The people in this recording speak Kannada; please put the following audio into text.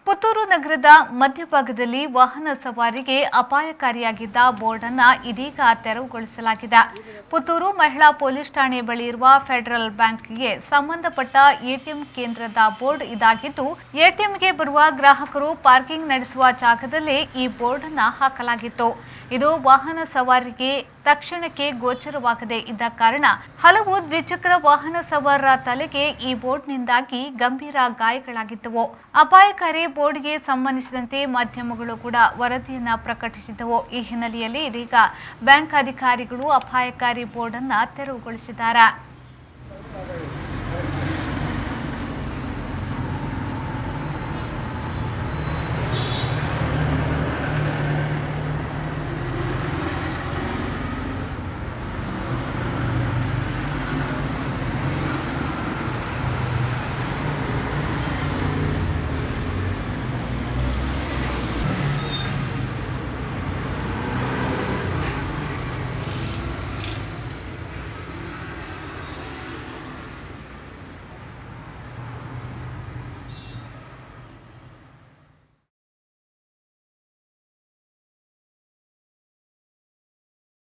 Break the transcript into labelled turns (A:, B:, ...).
A: ಪುತ್ತೂರು ನಗರದ ಮಧ್ಯಭಾಗದಲ್ಲಿ ವಾಹನ ಸವಾರಿಗೆ ಅಪಾಯಕಾರಿಯಾಗಿದ್ದ ಬೋರ್ಡ್ ಅನ್ನ ಇದೀಗ ತೆರವುಗೊಳಿಸಲಾಗಿದೆ ಪುತ್ತೂರು ಮಹಿಳಾ ಪೊಲೀಸ್ ಠಾಣೆ ಬಳಿ ಇರುವ ಫೆಡರಲ್ ಬ್ಯಾಂಕ್ಗೆ ಸಂಬಂಧಪಟ್ಟ ಎಟಿಎಂ ಕೇಂದ್ರದ ಬೋರ್ಡ್ ಇದಾಗಿದ್ದು ಎಟಿಎಂಗೆ ಬರುವ ಗ್ರಾಹಕರು ಪಾರ್ಕಿಂಗ್ ನಡೆಸುವ ಜಾಗದಲ್ಲೇ ಈ ಬೋರ್ಡ್ ಅನ್ನ ಹಾಕಲಾಗಿತ್ತು ಇದು ವಾಹನ ಸವಾರಿಗೆ ತಕ್ಷಣಕ್ಕೆ ಗೋಚರವಾಗದೇ ಇದ್ದ ಕಾರಣ ಹಲವು ದ್ವಿಚಕ್ರ ವಾಹನ ಸವಾರರ ತಲೆಗೆ ಈ ಬೋರ್ಡ್ನಿಂದಾಗಿ ಗಂಭೀರ ಗಾಯಗಳಾಗಿದ್ದವು ಅಪಾಯಕಾರಿ ಬೋರ್ಡ್ಗೆ ಸಂಬಂಧಿಸಿದಂತೆ ಮಾಧ್ಯಮಗಳು ಕೂಡ ವರದಿಯನ್ನ ಪ್ರಕಟಿಸಿದ್ದವು ಈ ಹಿನ್ನೆಲೆಯಲ್ಲಿ ಇದೀಗ ಬ್ಯಾಂಕ್ ಅಧಿಕಾರಿಗಳು ಅಪಾಯಕಾರಿ ಬೋರ್ಡ್ ಅನ್ನ ತೆರವುಗೊಳಿಸಿದ್ದಾರೆ